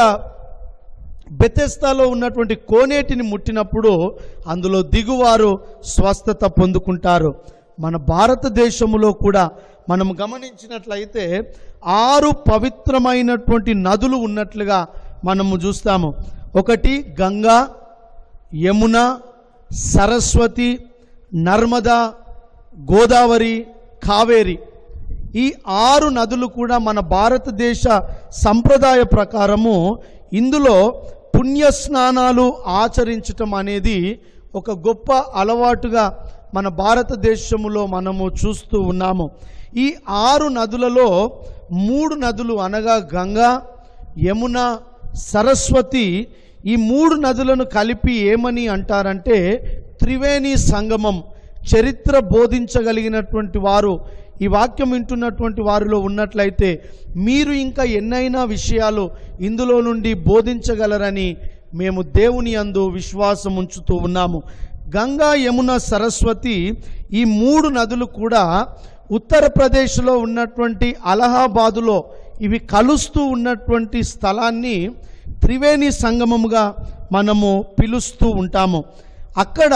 బెతెస్తాలో ఉన్నటువంటి కోనేటిని ముట్టినప్పుడు అందులో దిగువారు స్వస్థత పొందుకుంటారు మన భారతదేశములో కూడా మనం గమనించినట్లయితే ఆరు పవిత్రమైనటువంటి నదులు ఉన్నట్లుగా మనము చూస్తాము ఒకటి గంగా యమున సరస్వతి నర్మదా గోదావరి కావేరి ఈ ఆరు నదులు కూడా మన భారతదేశ సంప్రదాయ ప్రకారము ఇందులో పుణ్య స్నానాలు ఆచరించటం అనేది ఒక గొప్ప అలవాటుగా మన భారతదేశములో మనము చూస్తూ ఉన్నాము ఈ ఆరు నదులలో మూడు నదులు అనగా గంగా యమున సరస్వతి ఈ మూడు నదులను కలిపి ఏమని అంటారంటే త్రివేణి సంగమం చరిత్ర బోధించగలిగినటువంటి వారు ఈ వాక్యం వింటున్నటువంటి వారిలో ఉన్నట్లయితే మీరు ఇంకా ఎన్నైనా విషయాలు ఇందులో నుండి బోధించగలరని మేము దేవుని అందు విశ్వాసం ఉంచుతూ ఉన్నాము గంగా యమున సరస్వతి ఈ మూడు నదులు కూడా ఉత్తరప్రదేశ్లో ఉన్నటువంటి అలహాబాదులో ఇవి కలుస్తూ ఉన్నటువంటి స్థలాన్ని త్రివేణి సంగమముగా మనము పిలుస్తూ ఉంటాము అక్కడ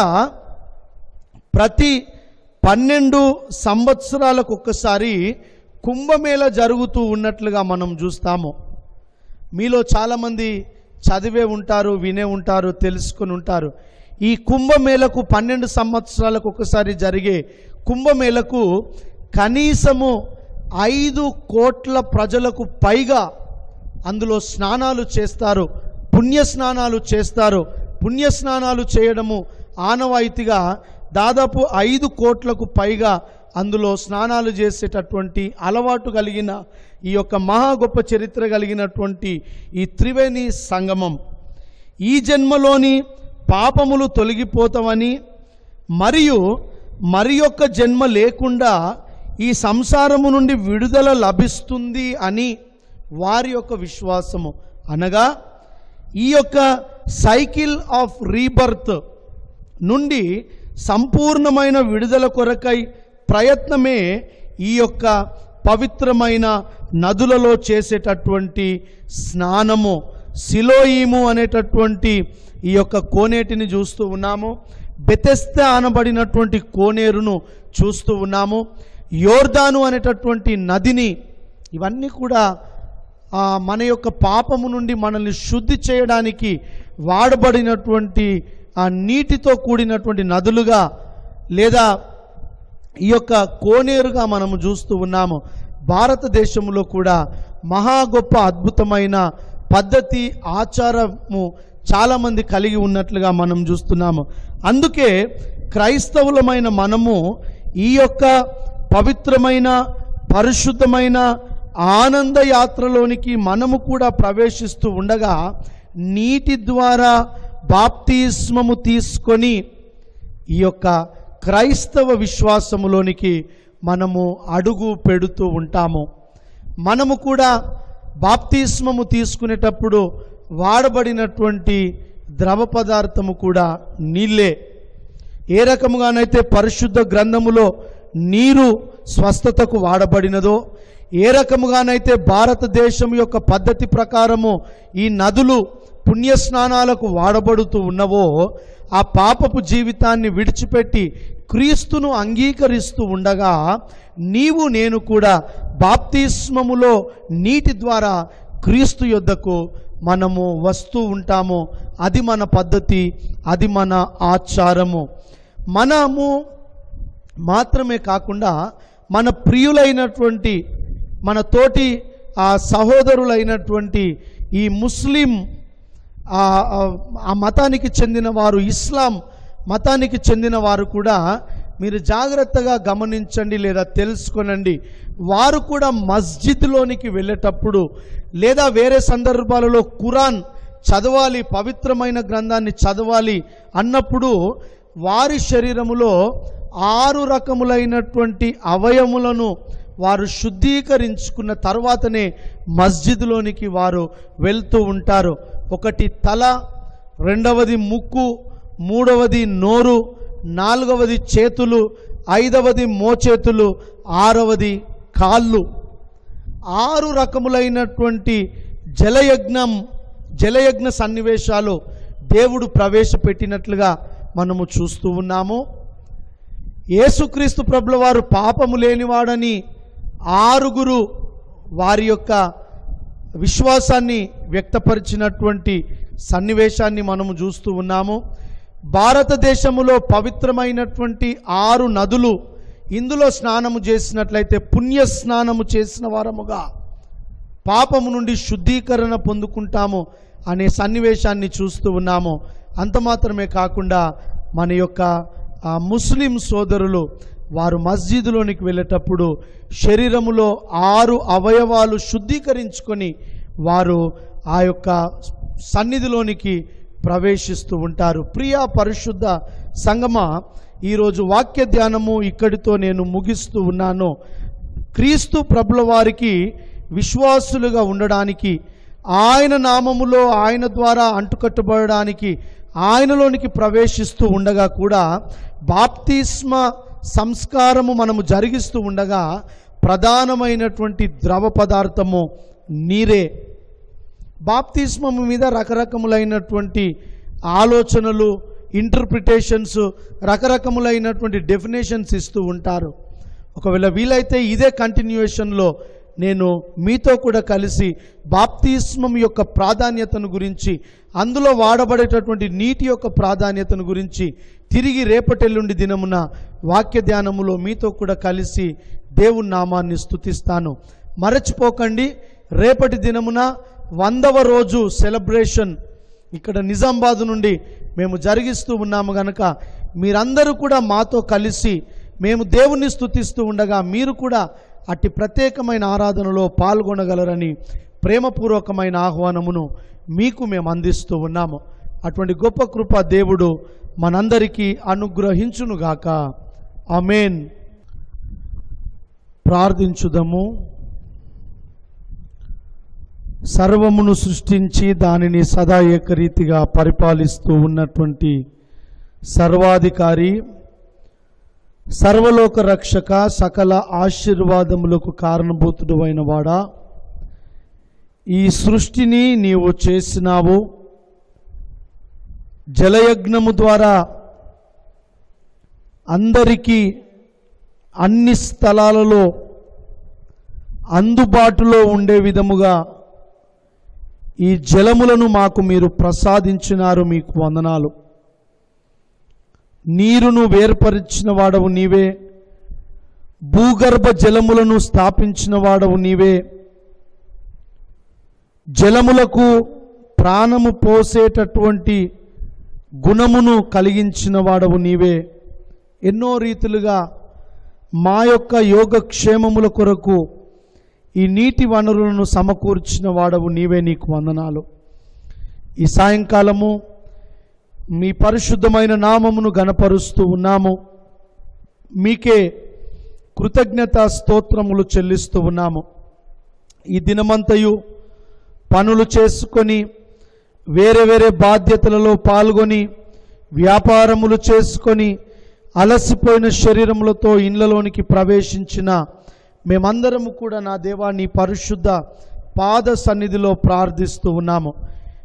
ప్రతి పన్నెండు సంవత్సరాలకు ఒక్కసారి కుంభమేళ జరుగుతూ ఉన్నట్లుగా మనం చూస్తాము మీలో చాలామంది చదివే ఉంటారు వినే ఉంటారు తెలుసుకుని ఉంటారు ఈ కుంభమేళకు పన్నెండు సంవత్సరాలకు ఒకసారి జరిగే కుంభమేళకు కనీసము ఐదు కోట్ల ప్రజలకు పైగా అందులో స్నానాలు చేస్తారు పుణ్య స్నానాలు చేస్తారు పుణ్య స్నానాలు చేయడము ఆనవాయితీగా దాదాపు ఐదు కోట్లకు పైగా అందులో స్నానాలు చేసేటటువంటి అలవాటు కలిగిన ఈ యొక్క మహా గొప్ప చరిత్ర కలిగినటువంటి ఈ త్రివేణి సంగమం ఈ జన్మలోని పాపములు తొలగిపోతామని మరియు మరి యొక్క జన్మ లేకుండా ఈ సంసారము నుండి విడుదల లభిస్తుంది అని వారి యొక్క విశ్వాసము అనగా ఈ యొక్క సైకిల్ ఆఫ్ రీబర్త్ నుండి సంపూర్ణమైన విడుదల కొరకై ప్రయత్నమే ఈ యొక్క పవిత్రమైన నదులలో చేసేటటువంటి స్నానము సిలోయిము అనేటటువంటి ఈ యొక్క కోనేటిని చూస్తూ ఉన్నాము బెతెస్త అనబడినటువంటి కోనేరును చూస్తూ ఉన్నాము యోర్దాను అనేటటువంటి నదిని ఇవన్నీ కూడా ఆ, మన యొక్క పాపము నుండి మనల్ని శుద్ధి చేయడానికి వాడబడినటువంటి ఆ నీటితో కూడినటువంటి నదులుగా లేదా ఈ యొక్క కోనేరుగా మనము చూస్తూ ఉన్నాము భారతదేశంలో కూడా మహా గొప్ప అద్భుతమైన పద్ధతి ఆచారము చాలామంది కలిగి ఉన్నట్లుగా మనం చూస్తున్నాము అందుకే క్రైస్తవులమైన మనము ఈ యొక్క పవిత్రమైన పరిశుద్ధమైన ఆనంద యాత్రలోనికి మనము కూడా ప్రవేశిస్తూ ఉండగా నీటి ద్వారా బాప్తిస్మము తీసుకొని ఈ యొక్క క్రైస్తవ విశ్వాసములోనికి మనము అడుగు పెడుతూ ఉంటాము మనము కూడా బాప్తిస్మము తీసుకునేటప్పుడు వాడబడినటువంటి ద్రవ పదార్థము కూడా నీళ్ళే ఏ రకముగానైతే పరిశుద్ధ గ్రంథములో నీరు స్వస్థతకు వాడబడినదో ఏ రకముగానైతే భారతదేశం యొక్క పద్ధతి ప్రకారము ఈ నదులు పుణ్యస్నానాలకు వాడబడుతూ ఉన్నవో ఆ పాపపు జీవితాన్ని విడిచిపెట్టి క్రీస్తును అంగీకరిస్తూ ఉండగా నీవు నేను కూడా బాప్తిస్మములో నీటి ద్వారా క్రీస్తు యొద్దకు మనము వస్తూ ఉంటాము అది మన పద్ధతి అది మన ఆచారము మనము మాత్రమే కాకుండా మన ప్రియులైనటువంటి మన తోటి ఆ సహోదరులైనటువంటి ఈ ముస్లిం ఆ ఆ- ఆ మతానికి చెందిన వారు ఇస్లాం మతానికి చెందిన వారు కూడా మీరు జాగ్రత్తగా గమనించండి లేదా తెలుసుకొనండి వారు కూడా మస్జిద్లోనికి వెళ్ళేటప్పుడు లేదా వేరే సందర్భాలలో ఖురాన్ చదవాలి పవిత్రమైన గ్రంథాన్ని చదవాలి అన్నప్పుడు వారి శరీరములో ఆరు రకములైనటువంటి అవయములను వారు శుద్ధీకరించుకున్న తర్వాతనే మస్జిద్లోనికి వారు వెళ్తూ ఉంటారు ఒకటి తల రెండవది ముక్కు మూడవది నోరు నాలుగవది చేతులు ఐదవది మోచేతులు ఆరవది కాళ్ళు ఆరు రకములైనటువంటి జలయజ్ఞం జలయజ్ఞ సన్నివేశాలు దేవుడు ప్రవేశపెట్టినట్లుగా మనము చూస్తూ ఉన్నాము యేసుక్రీస్తు ప్రభుల వారు పాపము లేనివాడని ఆరుగురు వారి యొక్క విశ్వాసాన్ని వ్యక్తపరిచినటువంటి సన్నివేశాన్ని మనము చూస్తూ ఉన్నాము భారతదేశములో పవిత్రమైనటువంటి ఆరు నదులు ఇందులో స్నానము చేసినట్లయితే పుణ్య స్నానము చేసిన వారముగా పాపము నుండి శుద్ధీకరణ పొందుకుంటాము అనే సన్నివేశాన్ని చూస్తూ ఉన్నాము అంత మాత్రమే కాకుండా మన యొక్క ఆ, ముస్లిం సోదరులు వారు మస్జిద్లోనికి వెళ్ళేటప్పుడు శరీరములో ఆరు అవయవాలు శుద్ధీకరించుకొని వారు ఆ యొక్క సన్నిధిలోనికి ప్రవేశిస్తూ ఉంటారు ప్రియ పరిశుద్ధ సంగమ ఈరోజు వాక్య ధ్యానము ఇక్కడితో నేను ముగిస్తూ ఉన్నాను క్రీస్తు ప్రభుల వారికి విశ్వాసులుగా ఉండడానికి ఆయన నామములో ఆయన ద్వారా అంటుకట్టబడడానికి ఆయనలోనికి ప్రవేశిస్తూ ఉండగా కూడా బాప్తిస్మ సంస్కారము మనము జరిగిస్తూ ఉండగా ప్రధానమైనటువంటి ద్రవ పదార్థము నీరే బాప్తిస్మము మీద రకరకములైనటువంటి ఆలోచనలు ఇంటర్ప్రిటేషన్స్ రకరకములైనటువంటి డెఫినేషన్స్ ఇస్తూ ఉంటారు ఒకవేళ వీలైతే ఇదే కంటిన్యూయేషన్లో నేను మీతో కూడా కలిసి బాప్తిస్మం యొక్క ప్రాధాన్యతను గురించి అందులో వాడబడేటటువంటి నీటి యొక్క ప్రాధాన్యతను గురించి తిరిగి రేపటెల్లుండి దినమున వాక్య ధ్యానములో మీతో కూడా కలిసి దేవుని నామాన్ని స్తుతిస్తాను మరచిపోకండి రేపటి దినమున వందవ రోజు సెలబ్రేషన్ ఇక్కడ నిజామాబాద్ నుండి మేము జరిగిస్తూ ఉన్నాము గనక మీరందరూ కూడా మాతో కలిసి మేము దేవుణ్ణి స్తుతిస్తూ ఉండగా మీరు కూడా అట్టి ప్రత్యేకమైన ఆరాధనలో పాల్గొనగలరని ప్రేమపూర్వకమైన ఆహ్వానమును మీకు మేము అందిస్తూ ఉన్నాము అటువంటి గొప్ప కృప దేవుడు మనందరికీ అనుగ్రహించునుగాక అమేన్ ప్రార్థించుదము సర్వమును సృష్టించి దానిని సదా ఏకరీతిగా పరిపాలిస్తూ ఉన్నటువంటి సర్వాధికారి సర్వలోక రక్షక సకల ఆశీర్వాదములకు కారణభూతుడు అయిన వాడా ఈ సృష్టిని నీవు చేసినావు జలయజ్ఞము ద్వారా అందరికీ అన్ని స్థలాలలో అందుబాటులో ఉండే విధముగా ఈ జలములను మాకు మీరు ప్రసాదించినారు మీకు వందనాలు నీరును వేర్పరిచిన వాడవు నీవే భూగర్భ జలములను స్థాపించిన వాడవు నీవే జలములకు ప్రాణము పోసేటటువంటి గుణమును కలిగించిన వాడవు నీవే ఎన్నో రీతులుగా మా యొక్క యోగక్షేమముల కొరకు ఈ నీటి వనరులను సమకూర్చిన వాడవు నీవే నీకు వందనాలు ఈ సాయంకాలము మీ పరిశుద్ధమైన నామమును గనపరుస్తూ ఉన్నాము మీకే కృతజ్ఞత స్తోత్రములు చెల్లిస్తూ ఉన్నాము ఈ దినమంతయు పనులు చేసుకొని వేరే వేరే బాధ్యతలలో పాల్గొని వ్యాపారములు చేసుకొని అలసిపోయిన శరీరములతో ఇండ్లలోనికి ప్రవేశించిన మేమందరము కూడా నా దేవా నీ పరిశుద్ధ పాద సన్నిధిలో ప్రార్థిస్తూ ఉన్నాము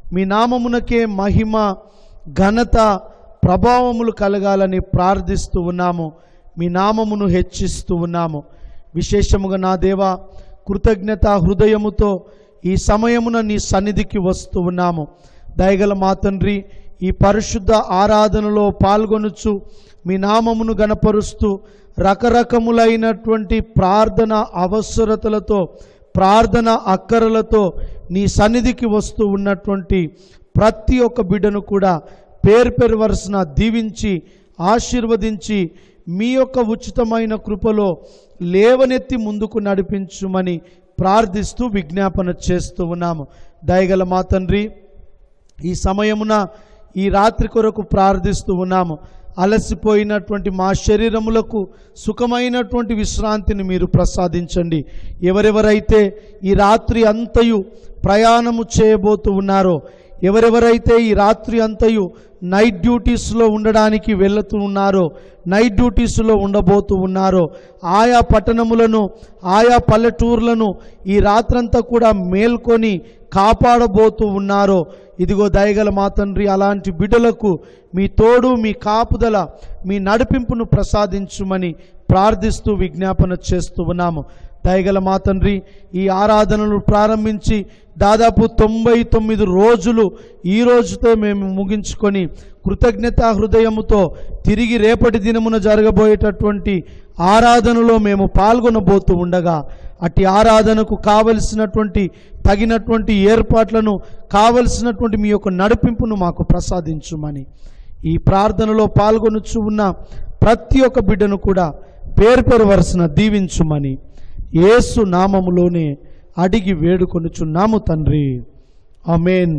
మీ నామమునకే మహిమ ఘనత ప్రభావములు కలగాలని ప్రార్థిస్తూ ఉన్నాము మీ నామమును హెచ్చిస్తూ ఉన్నాము విశేషముగా నా దేవా కృతజ్ఞత హృదయముతో ఈ సమయమున నీ సన్నిధికి వస్తూ ఉన్నాము దయగల మా తండ్రి ఈ పరిశుద్ధ ఆరాధనలో పాల్గొనుచు మీ నామమును గనపరుస్తూ రకరకములైనటువంటి ప్రార్థన అవసరతలతో ప్రార్థన అక్కరలతో నీ సన్నిధికి వస్తూ ఉన్నటువంటి ప్రతి ఒక్క బిడ్డను కూడా పేరు పేరు వరుసన దీవించి ఆశీర్వదించి మీ యొక్క ఉచితమైన కృపలో లేవనెత్తి ముందుకు నడిపించుమని ప్రార్థిస్తూ విజ్ఞాపన చేస్తూ ఉన్నాము దయగల మా తండ్రి ఈ సమయమున ఈ రాత్రి కొరకు ప్రార్థిస్తూ ఉన్నాము అలసిపోయినటువంటి మా శరీరములకు సుఖమైనటువంటి విశ్రాంతిని మీరు ప్రసాదించండి ఎవరెవరైతే ఈ రాత్రి అంతయు ప్రయాణము చేయబోతూ ఉన్నారో ఎవరెవరైతే ఈ రాత్రి అంతయు నైట్ డ్యూటీస్లో ఉండడానికి వెళుతూ ఉన్నారో నైట్ డ్యూటీస్లో ఉండబోతూ ఉన్నారో ఆయా పట్టణములను ఆయా పల్లెటూర్లను ఈ రాత్రంతా కూడా మేల్కొని కాపాడబోతూ ఉన్నారో ఇదిగో దయగల మా తండ్రి అలాంటి బిడ్డలకు మీ తోడు మీ కాపుదల మీ నడిపింపును ప్రసాదించుమని ప్రార్థిస్తూ విజ్ఞాపన చేస్తూ ఉన్నాము దయగల మా తండ్రి ఈ ఆరాధనలు ప్రారంభించి దాదాపు తొంభై తొమ్మిది రోజులు ఈ రోజుతో మేము ముగించుకొని కృతజ్ఞత హృదయముతో తిరిగి రేపటి దినమున జరగబోయేటటువంటి ఆరాధనలో మేము పాల్గొనబోతూ ఉండగా అట్టి ఆరాధనకు కావలసినటువంటి తగినటువంటి ఏర్పాట్లను కావలసినటువంటి మీ యొక్క నడిపింపును మాకు ప్రసాదించుమని ఈ ప్రార్థనలో పాల్గొనుచు ఉన్న ప్రతి ఒక్క బిడ్డను కూడా పేరు పేరు వరుసన దీవించుమని యేసు నామములోనే అడిగి వేడుకొనుచున్నాము తండ్రి ఆమేన్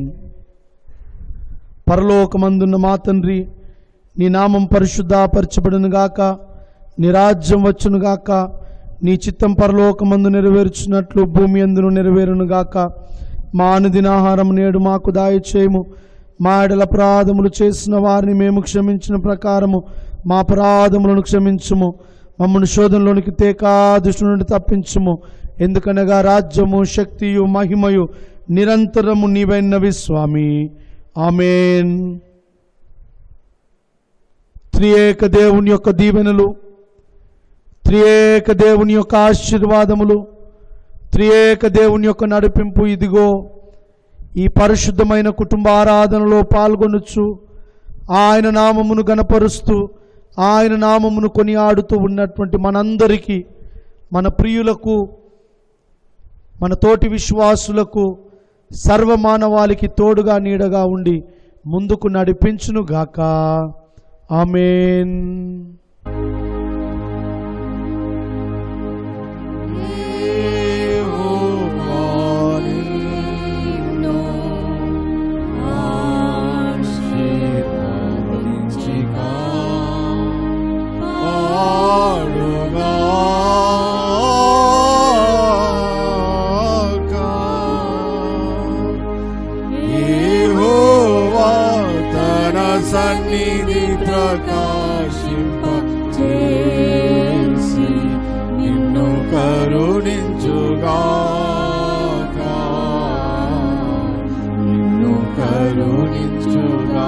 పరలోకమందున్న మా తండ్రి నీ నామం పరిశుద్ధపరచబడును గాక నీ రాజ్యం వచ్చును గాక నీ చిత్తం పరలోకమందు నెరవేర్చున్నట్లు భూమి అందును నెరవేరును గాక మా అనుదినాహారం నేడు మాకు దాయచేయము మా ఎడల అపరాధములు చేసిన వారిని మేము క్షమించిన ప్రకారము మా అపరాధములను క్షమించుము మమ్మల్ని శోధనలోనికి తేకా దుష్టు నుండి తప్పించుము ఎందుకనగా రాజ్యము శక్తియు మహిమయు నిరంతరము నీవైనవి స్వామి ఆమెన్ త్రియేక దేవుని యొక్క దీవెనలు త్రియేక దేవుని యొక్క ఆశీర్వాదములు త్రియేక దేవుని యొక్క నడిపింపు ఇదిగో ఈ పరిశుద్ధమైన కుటుంబ ఆరాధనలో పాల్గొనొచ్చు ఆయన నామమును గనపరుస్తూ ఆయన నామమును కొనియాడుతూ ఉన్నటువంటి మనందరికీ మన ప్రియులకు మన తోటి విశ్వాసులకు సర్వమానవాళికి తోడుగా నీడగా ఉండి ముందుకు నడిపించును గాక ఆమెన్ సన్నిధి ప్రకాశింప చేసి నిన్ను కరుణించుగా నిన్ను కరుణించుగా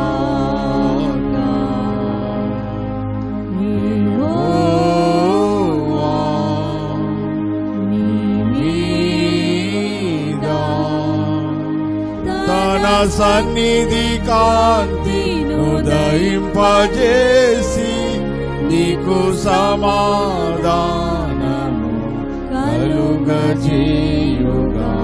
తన సన్నిధి కాంతి ఉదయింపజేసి నీకు సమాధానము కలుగజేయుగా